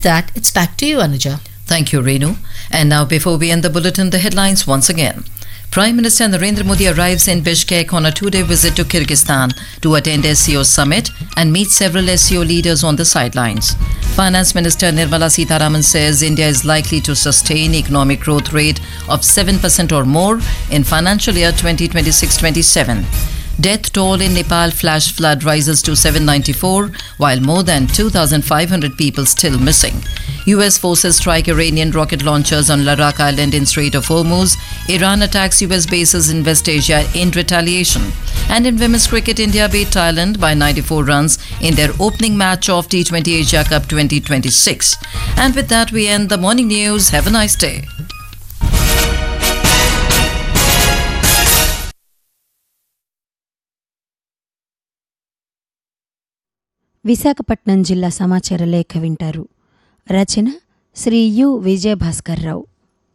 that, it's back to you, Anuja. Thank you, Renu. And now, before we end the bulletin, the headlines once again. Prime Minister Narendra Modi arrives in Bishkek on a two day visit to Kyrgyzstan to attend SCO summit and meet several SCO leaders on the sidelines. Finance Minister Nirmala Sitharaman says India is likely to sustain economic growth rate of 7% or more in financial year 2026 27. Death toll in Nepal flash flood rises to 794, while more than 2,500 people still missing. US forces strike Iranian rocket launchers on Ladakh Island in Strait of Hormuz. Iran attacks US bases in West Asia in retaliation. And in women's cricket, India beat Thailand by 94 runs in their opening match of T20 Asia Cup 2026. And with that, we end the morning news. Have a nice day. Visakhapatnam జిల్లా సమాచార లేఖ వింటారు రచన Shri you Vijaya Bhaskar Rao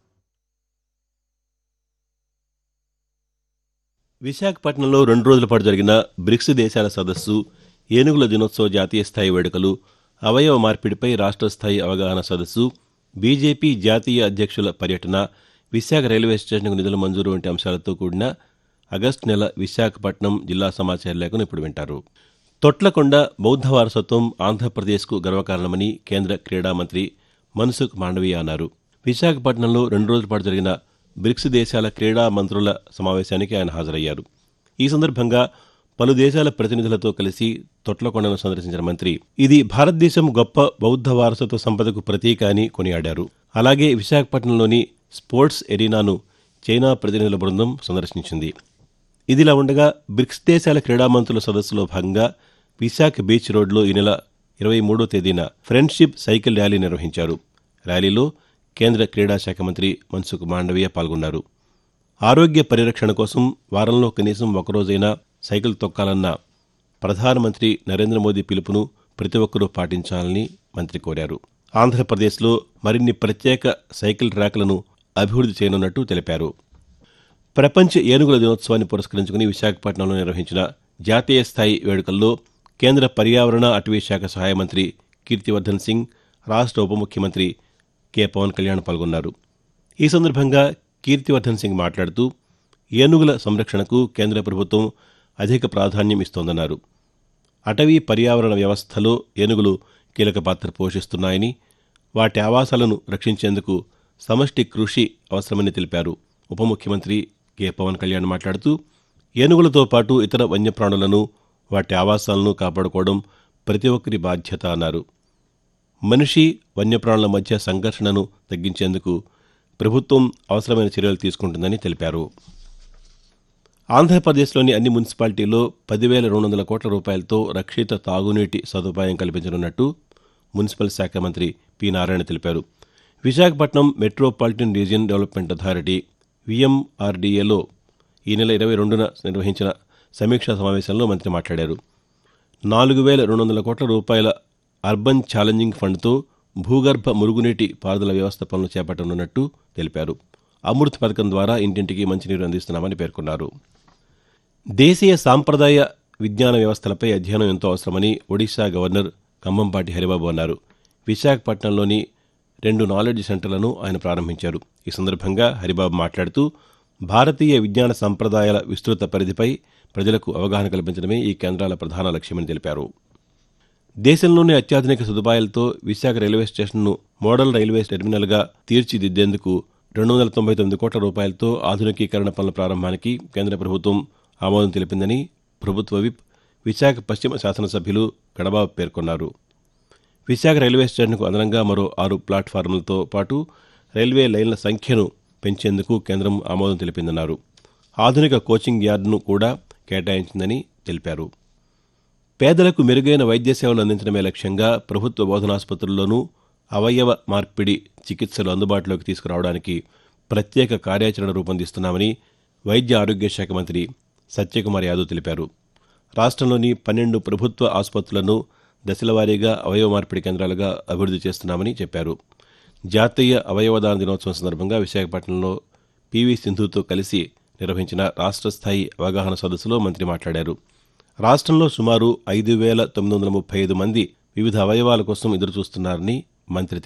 విశాఖపట్నంలో రెండు రోజుల పాటు జరిగిన bricks దేశాల సదస్సు ఏనుగుల దినోత్సవ జాతీయ స్థాయి వేడుకలు అవయవ మార్పిడిపై రాష్ట్ర స్థాయి అవగాహన సదస్సు బీజేపీ జాతీయ అధ్యక్షుల పర్యటన విశాఖ రైల్వే స్టేషన్కు నిధుల మంజూరు వంటి అంశాలతో కూడిన ఆగస్టు నెల విశాఖపట్నం జిల్లా సమాచార లేఖను ఇప్పుడు వింటారు తొట్లకొండ బౌద్ధ వారసత్వం ఆంధ్రప్రదేశ్కు గర్వకారణమని కేంద్ర క్రీడా మంత్రి మన్సుఖ్ మాండవీయ అన్నారు విశాఖపట్నంలో రెండు రోజుల పాటు జరిగిన బ్రిక్స్ దేశాల క్రీడా మంత్రుల సమావేశానికి ఆయన హాజరయ్యారు ఈ సందర్భంగా పలు దేశాల ప్రతినిధులతో కలిసి తొట్లకొండను సందర్శించిన మంత్రి ఇది భారతదేశం గొప్ప బౌద్ధ వారసత్వ సంపదకు ప్రతీక అని కొనియాడారు అలాగే విశాఖపట్నంలోని స్పోర్ట్స్ ఎరీనాను చైనా ప్రతినిధుల బృందం సందర్శించింది ఇదిలా ఉండగా బ్రిక్స్ దేశాల క్రీడా మంత్రుల సదస్సులో భాగంగా విశాఖ బీచ్ రోడ్లో ఈ నెల ఇరవై మూడో తేదీన ఫ్రెండ్షిప్ సైకిల్ ర్యాలీ నిర్వహించారు ర్యాలీలో కేంద్ర క్రీడా శాఖ మంత్రి మన్సుఖ్ మాండవీయ పాల్గొన్నారు ఆరోగ్య పరిరక్షణ కోసం వారంలో కనీసం ఒకరోజైనా సైకిల్ తొక్కాలన్న ప్రధానమంత్రి నరేంద్ర మోదీ పిలుపును ప్రతి ఒక్కరూ పాటించాలని మంత్రి కోరారు ఆంధ్రప్రదేశ్లో మరిన్ని ప్రత్యేక సైకిల్ ట్రాక్లను అభివృద్ధి చేయనున్నట్టు తెలిపారు ప్రపంచ ఏనుగుల దినోత్సవాన్ని పురస్కరించుకుని విశాఖపట్నంలో నిర్వహించిన జాతీయ స్థాయి వేడుకల్లో కేంద్ర పర్యావరణ అటవీ శాఖ సహాయ మంత్రి కీర్తివర్ధన్ సింగ్ రాష్ట్ర ఉప ముఖ్యమంత్రి కె పవన్ కళ్యాణ్ పాల్గొన్నారు ఈ సందర్భంగా కీర్తివర్ధన్ సింగ్ మాట్లాడుతూ ఏనుగుల సంరక్షణకు కేంద్ర ప్రభుత్వం అధిక ప్రాధాన్యం ఇస్తోందన్నారు అటవీ పర్యావరణ వ్యవస్థలో ఏనుగులు కీలక పాత్ర పోషిస్తున్నాయని వాటి ఆవాసాలను రక్షించేందుకు సమష్టి కృషి అవసరమని తెలిపారు ఉప ముఖ్యమంత్రి కె పవన్ కళ్యాణ్ మాట్లాడుతూ ఏనుగులతో పాటు ఇతర వన్యప్రాణులను వాటి ఆవాసాలను కాపాడుకోవడం ప్రతి ఒక్కరి బాధ్యత అన్నారు మనిషి వన్యప్రాణుల మధ్య సంఘర్షణను తగ్గించేందుకు ప్రభుత్వం అవసరమైన చర్యలు తీసుకుంటుందని తెలిపారు ఆంధ్రప్రదేశ్లోని అన్ని మున్సిపాలిటీల్లో పదివేల రెండు వందల కోట్ల రూపాయలతో రక్షిత తాగునీటి సదుపాయం కల్పించనున్నట్టు మున్సిపల్ శాఖ మంత్రి పి నారాయణ తెలిపారు Visakhapatnam metropolitan region development authority విఎంఆర్డీఏలో ఈ నెల ఇరవై రెండున నిర్వహించిన సమీక్షా సమావేశంలో మంత్రి మాట్లాడారు నాలుగు వేల రెండు వందల కోట్ల రూపాయల అర్బన్ ఛాలెంజింగ్ ఫండ్తో భూగర్భ మురుగునీటి పారుదల వ్యవస్థ పనులు చేపట్టనున్నట్టు తెలిపారు అమృత్ పథకం ద్వారా ఇంటింటికి మంచినీరు అందిస్తున్నామని పేర్కొన్నారు దేశీయ సాంప్రదాయ విజ్ఞాన వ్యవస్థలపై అధ్యయనం ఎంతో అవసరమని ఒడిశా గవర్నర్ కంబంపాటి హరిబాబు అన్నారు విశాఖపట్నంలోని రెండు నాలెడ్జ్ సెంటర్లను ఆయన ప్రారంభించారు ఈ సందర్భంగా హరిబాబు మాట్లాడుతూ భారతీయ విజ్ఞాన సంప్రదాయాల విస్తృత పరిధిపై ప్రజలకు అవగాహన కల్పించడమే ఈ కేంద్రాల ప్రధాన లక్ష్యమని తెలిపారు దేశంలోనే అత్యాధునిక సదుపాయాలతో విశాఖ రైల్వే స్టేషన్ను మోడల్ రైల్వే టెర్మినల్గా తీర్చిదిద్దేందుకు రెండు వందల తొంభై తొమ్మిది కోట్ల రూపాయలతో ఆధునికీకరణ పనుల ప్రారంభానికి కేంద్ర ప్రభుత్వం ఆమోదం తెలిపిందని ప్రభుత్వ విప్ విశాఖ పశ్చిమ శాసనసభ్యులు గడబాబు పేర్కొన్నారు విశాఖ రైల్వే స్టేషన్కు అదనంగా మరో ఆరు ప్లాట్ఫారంలతో పాటు రైల్వే లైన్ల సంఖ్యను పెంచేందుకు కేంద్రం ఆమోదం తెలిపిందన్నారు ఆధునిక కోచింగ్ యార్డును కూడా కేటాయించిందని తెలిపారు పేదలకు మెరుగైన వైద్య సేవలు అందించడమే లక్ష్యంగా ప్రభుత్వ బోధనాసుపత్రుల్లోనూ అవయవ మార్పిడి చికిత్సలు అందుబాటులోకి తీసుకురావడానికి ప్రత్యేక కార్యాచరణ రూపొందిస్తున్నామని వైద్య ఆరోగ్య శాఖ మంత్రి సత్యకుమార్ యాదవ్ తెలిపారు రాష్ట్రంలోని పన్నెండు ప్రభుత్వ ఆసుపత్రులను దశలవారీగా అవయవ మార్పిడి కేంద్రాలుగా అభివృద్ధి చేస్తున్నామని చెప్పారు జాతీయ అవయవదాన దినోత్సవం సందర్భంగా విశాఖపట్నంలో పివి సింధుతో కలిసి నిర్వహించిన రాష్ట్ర స్థాయి అవగాహన సదస్సులో మంత్రి మాట్లాడారు రాష్ట్రంలో సుమారు ఐదు వేల తొమ్మిది వందల ముప్పై ఐదు మంది వివిధ అవయవాల కోసం ఎదురుచూస్తున్నారని మంత్రి